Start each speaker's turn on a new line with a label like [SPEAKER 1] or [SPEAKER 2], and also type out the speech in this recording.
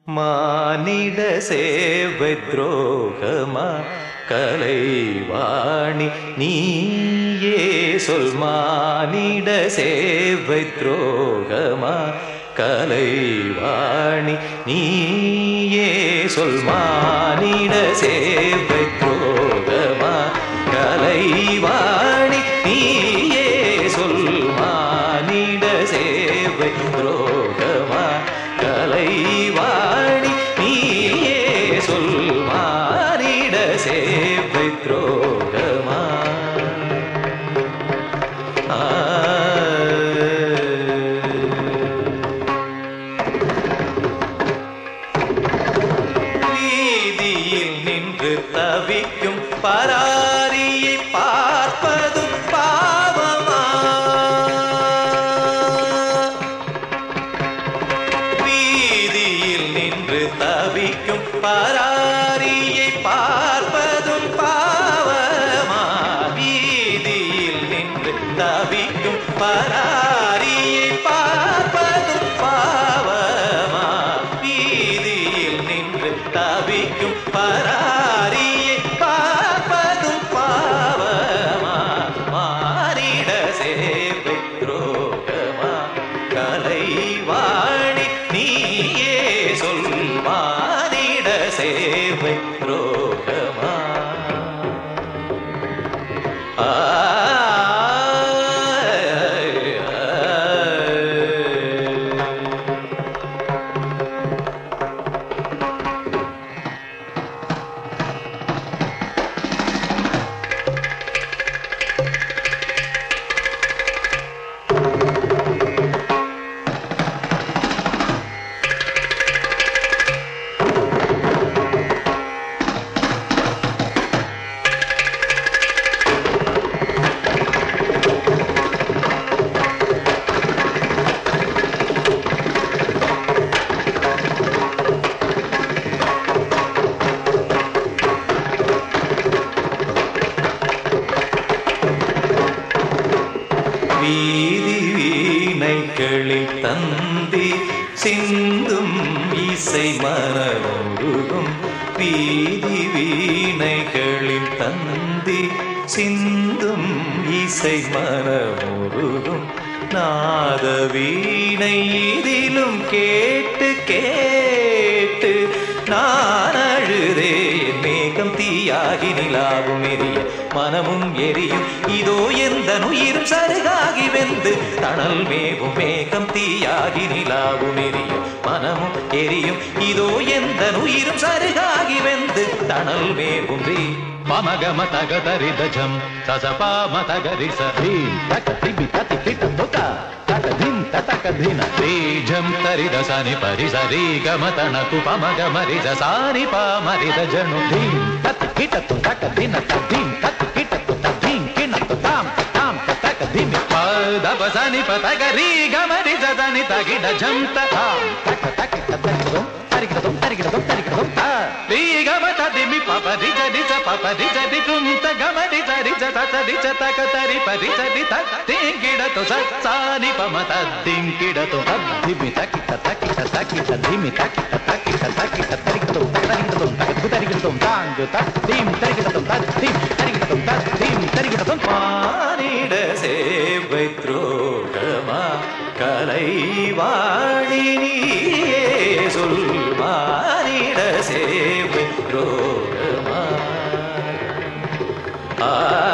[SPEAKER 1] மானிட சேவை துரோகமா கலைவாணி நீயே சொல் மானிட சேவை துரோகமா கலைவாணி நீயே சொல் மானிட சேவை துரோகமா கலைவாணி நீயே சொல் மானிட சேவை துரோகமா கலைவாணி நீயே சொல் மானிட சேவை துரோகமா வீதியில் நின்று தவிக்கும் பராரியை பார்ப்பதும் பாவமா வீதியில் நின்று தவிக்கும் பராரியை பார்ப்பதும் பாவமா வீதியில் நின்று தவிக்கும் பராரியை பார்ப்பதும் பாவமா வீதியில் நின்று தவிக்கும் பராரியை பார்ப்பதும் பாவமா மாறிட சேவை துரோகமா கலைவாணி நீயே சொல் மாறிட சேவை துரோகமா ஆ வீதி வீணைகளில் தந்தி சிந்தும் இசை மனமுருகும் வீதி வீணைகளில் தந்தி சிந்தும் இசை மனமுருகும் நாத வீணை இதிலும் கேட்டு கேட்டு நான் அழுதே என் மேகம் தீயாகி நிலாவும் எரிய மனமும் எரியும் இதோ எந்த உயிரும் சருகாகி வெந்து தணல் மேவும் மேகம் தீயாகி நிலாவும் எரியும் மனமும் எரியும் இதோ எந்த உயிரும் சருகாகி வெந்து தணல் மேவும் ரீ
[SPEAKER 2] మమగమ తగదరి దజం ససపామ తగరి సీ తక తిబి తతి కిట తొక తక ధిన్ తతక ధిన బీజం తరి దసని పరి సరి గమ తనకు పమగ మరి సాని పామరి దజను ధీం తతి కిట తు తక ధిన తీం తతి కిట తు తీం కిన తు తాం తాం తక ధిమి పదప సని పతగ రీ గమరి జదని తగిడ జం తాం తక తక తరిగిడదం తరిగిడదం తరిగిడదం తరిగిడదం తా రీ గమ తదిమి పపరి జడి చ పపరి జడి కుంత గమరి జడి చ తడి చ తక తరి పరి జడి త తింగిడతో సాని పమ తద్దింకిడతో తద్దిమి తకిట తకిట తకిట ధిమి తకిట తకిట తకిట తరిగిడదం తరిగిడదం తగదు తరిగిడదం తాంగు తద్దిం తరిగిడదం తద్దిం తరిగిడదం తద్దిం తరిగిడదం
[SPEAKER 1] மானிட சேவை துரோகமா கலைவாணி நீயே சொல் மானிட சேவை துரோகமா ஆ